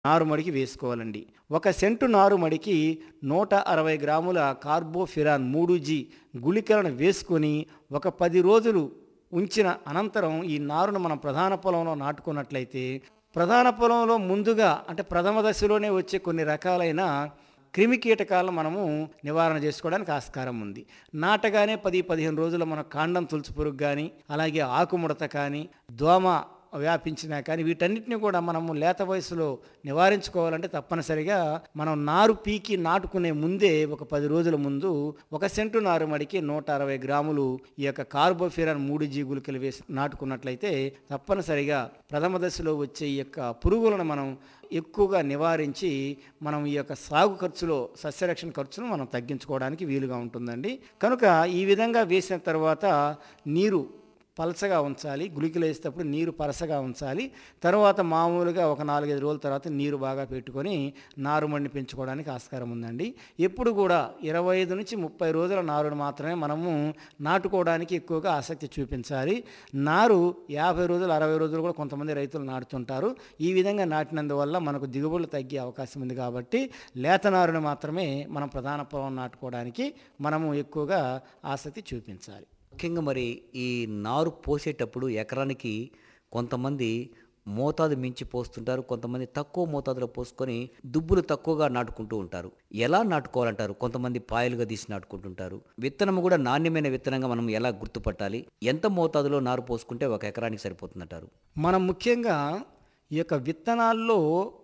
నారుమడికి వేసుకోవాలండి ఒక సెంటు నారుమడికి నూట అరవై గ్రాముల కార్బోఫిరాన్ మూడు జీ గుళికలను వేసుకొని ఒక పది రోజులు ఉంచిన అనంతరం ఈ నారును మనం ప్రధాన పొలంలో నాటుకున్నట్లయితే ప్రధాన పొలంలో ముందుగా అంటే ప్రథమ దశలోనే వచ్చే కొన్ని రకాలైన క్రిమి కీటకాలను మనము నివారణ చేసుకోవడానికి ఆస్కారం ఉంది నాటగానే పది పదిహేను రోజులు మన కాండం తులుచు పురుగు కానీ అలాగే ఆకుముడత కానీ దోమ వ్యాపించినా కానీ వీటన్నిటిని కూడా మనము లేత వయసులో నివారించుకోవాలంటే తప్పనిసరిగా మనం నారు పీకి నాటుకునే ముందే ఒక పది రోజుల ముందు ఒక సెంటు నారు మడికి నూట అరవై గ్రాములు ఈ యొక్క కార్బోఫిరాన్ మూడు జీ గుళికలు వేసి నాటుకున్నట్లయితే తప్పనిసరిగా ప్రథమ దశలో వచ్చే ఈ యొక్క పురుగులను మనం ఎక్కువగా నివారించి మనం ఈ యొక్క సాగు ఖర్చులో సస్యరక్షణ ఖర్చును మనం తగ్గించుకోవడానికి వీలుగా ఉంటుందండి కనుక ఈ విధంగా వేసిన తర్వాత నీరు పలసగా ఉంచాలి గుళికలు వేసేటప్పుడు నీరు పలసగా ఉంచాలి తర్వాత మామూలుగా ఒక నాలుగైదు రోజుల తర్వాత నీరు బాగా పెట్టుకొని నారుమడిని పెంచుకోవడానికి ఆస్కారం ఉందండి ఎప్పుడు కూడా ఇరవై ఐదు నుంచి ముప్పై రోజుల నారును మాత్రమే మనము నాటుకోవడానికి ఎక్కువగా ఆసక్తి చూపించాలి నారు యాభై రోజులు అరవై రోజులు కూడా కొంతమంది రైతులు నాటుతుంటారు ఈ విధంగా నాటినందువల్ల మనకు దిగుబడులు తగ్గే అవకాశం ఉంది కాబట్టి లేత నారును మాత్రమే మనం ప్రధాన పొలం నాటుకోవడానికి మనము ఎక్కువగా ఆసక్తి చూపించాలి ముఖ్యంగా మరి ఈ నారు పోసేటప్పుడు ఎకరానికి కొంతమంది మోతాదు మించి పోస్తుంటారు కొంతమంది తక్కువ మోతాదులో పోసుకొని దుబ్బులు తక్కువగా నాటుకుంటూ ఉంటారు ఎలా నాటుకోవాలంటారు కొంతమంది పాయలుగా తీసి నాటుకుంటుంటారు విత్తనం కూడా నాణ్యమైన విత్తనంగా మనం ఎలా గుర్తుపట్టాలి ఎంత మోతాదులో నారు పోసుకుంటే ఒక ఎకరానికి సరిపోతుందంటారు మనం ముఖ్యంగా ఈ యొక్క విత్తనాల్లో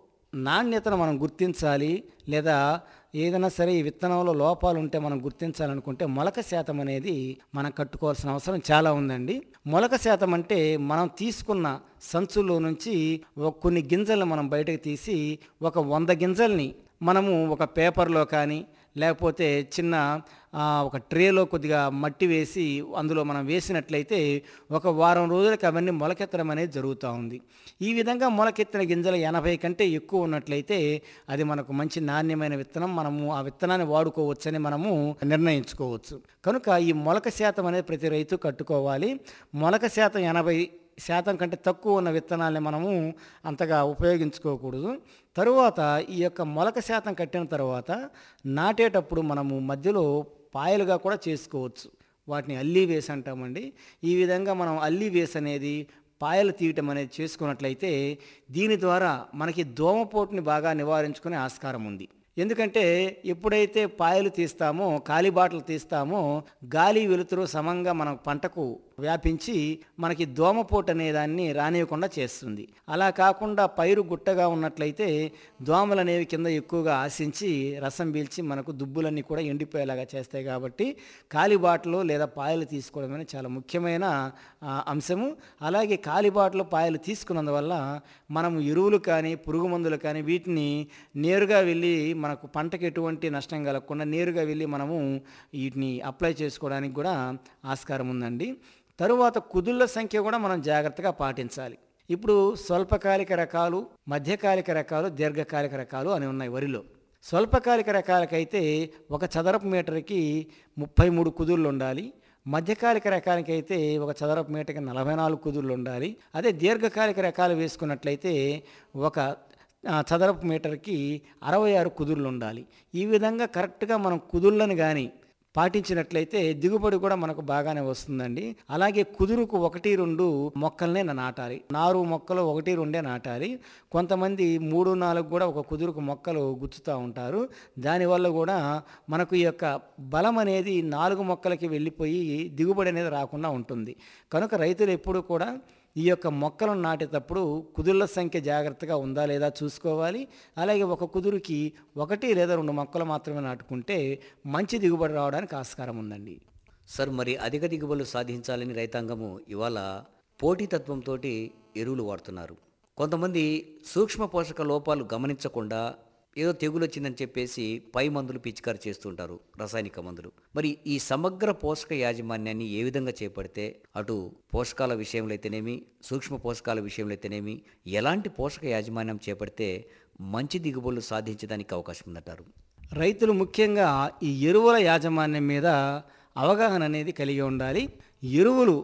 నాణ్యతను మనం గుర్తించాలి లేదా ఏదైనా సరే ఈ విత్తనంలో లోపాలు ఉంటే మనం గుర్తించాలనుకుంటే మొలక శాతం అనేది మనం కట్టుకోవాల్సిన అవసరం చాలా ఉందండి మొలక శాతం అంటే మనం తీసుకున్న సంచుల్లో నుంచి ఒక కొన్ని గింజలను మనం బయటకు తీసి ఒక వంద గింజల్ని మనము ఒక పేపర్లో కానీ లేకపోతే చిన్న ఆ, ఒక ట్రేలో కొద్దిగా మట్టి వేసి అందులో మనం వేసినట్లయితే ఒక వారం రోజులకి అవన్నీ మొలకెత్తడం అనేది జరుగుతూ ఉంది ఈ విధంగా మొలకెత్తిన గింజలు ఎనభై కంటే ఎక్కువ ఉన్నట్లయితే అది మనకు మంచి నాణ్యమైన విత్తనం మనము ఆ విత్తనాన్ని వాడుకోవచ్చని మనము నిర్ణయించుకోవచ్చు కనుక ఈ మొలక శాతం అనేది ప్రతి రైతు కట్టుకోవాలి మొలక శాతం ఎనభై శాతం కంటే తక్కువ ఉన్న విత్తనాల్ని మనము అంతగా ఉపయోగించుకోకూడదు తరువాత ఈ యొక్క మొలక శాతం కట్టిన తర్వాత నాటేటప్పుడు మనము మధ్యలో పాయలుగా కూడా చేసుకోవచ్చు వాటిని అల్లీ వేసి అంటామండి ఈ విధంగా మనం అల్లీ వేసి అనేది పాయలు తీయటం అనేది చేసుకున్నట్లయితే దీని ద్వారా మనకి దోమపోటుని బాగా నివారించుకునే ఆస్కారం ఉంది ఎందుకంటే ఎప్పుడైతే పాయలు తీస్తామో కాలిబాటలు తీస్తామో గాలి వెలుతురు సమంగా మన పంటకు వ్యాపించి మనకి దోమపోటు అనే దాన్ని రానియకుండా చేస్తుంది అలా కాకుండా పైరు గుట్టగా ఉన్నట్లయితే దోమలు అనేవి కింద ఎక్కువగా ఆశించి రసం పీల్చి మనకు దుబ్బులన్నీ కూడా ఎండిపోయేలాగా చేస్తాయి కాబట్టి కాలిబాటలు లేదా పాయలు తీసుకోవడం అనేది చాలా ముఖ్యమైన ఆ, అంశము అలాగే కాలిబాటలు పాయలు తీసుకున్నందువల్ల మనము ఎరువులు కానీ పురుగు మందులు కానీ వీటిని నేరుగా వెళ్ళి మనకు పంటకు ఎటువంటి నష్టం కలగకుండా నేరుగా వెళ్ళి మనము వీటిని అప్లై చేసుకోవడానికి కూడా ఆస్కారం ఉందండి తరువాత కుదుళ్ళ సంఖ్య కూడా మనం జాగ్రత్తగా పాటించాలి ఇప్పుడు స్వల్పకాలిక రకాలు మధ్యకాలిక రకాలు దీర్ఘకాలిక రకాలు అని ఉన్నాయి వరిలో స్వల్పకాలిక రకాలకైతే ఒక చదరపు మీటర్కి ముప్పై మూడు కుదుళ్ళు ఉండాలి మధ్యకాలిక రకాలకైతే ఒక చదరపు మీటర్కి నలభై నాలుగు కుదుళ్ళు ఉండాలి అదే దీర్ఘకాలిక రకాలు వేసుకున్నట్లయితే ఒక ఆ, చదరపు మీటర్కి అరవై ఆరు కుదుళ్ళు ఉండాలి ఈ విధంగా కరెక్ట్గా మనం కుదుళ్ళని కానీ పాటించినట్లయితే దిగుబడి కూడా మనకు బాగానే వస్తుందండి అలాగే కుదురుకు ఒకటి రెండు మొక్కల్నే నాటాలి నారు మొక్కలు ఒకటి రెండే నాటాలి కొంతమంది మూడు నాలుగు కూడా ఒక కుదురుకు మొక్కలు గుచ్చుతూ ఉంటారు దానివల్ల కూడా మనకు ఈ యొక్క బలం అనేది నాలుగు మొక్కలకి వెళ్ళిపోయి దిగుబడి అనేది రాకుండా ఉంటుంది కనుక రైతులు ఎప్పుడు కూడా ఈ యొక్క మొక్కలను నాటేటప్పుడు కుదుళ్ళ సంఖ్య జాగ్రత్తగా ఉందా లేదా చూసుకోవాలి అలాగే ఒక కుదురుకి ఒకటి లేదా రెండు మొక్కలు మాత్రమే నాటుకుంటే మంచి దిగుబడి రావడానికి ఆస్కారం ఉందండి సార్ మరి అధిక దిగుబడులు సాధించాలని రైతాంగము ఇవాళ పోటీతత్వంతో ఎరువులు వాడుతున్నారు కొంతమంది సూక్ష్మ పోషక లోపాలు గమనించకుండా ఏదో తెగులు వచ్చిందని చెప్పేసి పై మందులు పిచికారి చేస్తుంటారు రసాయనిక మందులు మరి ఈ సమగ్ర పోషక యాజమాన్యాన్ని ఏ విధంగా చేపడితే అటు పోషకాల విషయంలో అయితేనేమి సూక్ష్మ పోషకాల విషయంలో అయితేనేమి ఎలాంటి పోషక యాజమాన్యం చేపడితే మంచి దిగుబడులు సాధించడానికి అవకాశం ఉందంటారు రైతులు ముఖ్యంగా ఈ ఎరువుల యాజమాన్యం మీద అవగాహన అనేది కలిగి ఉండాలి ఎరువులు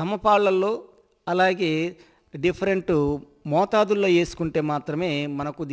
సమపాళ్లలో అలాగే డిఫరెంట్ మోతాదుల్లో వేసుకుంటే మాత్రమే మనకు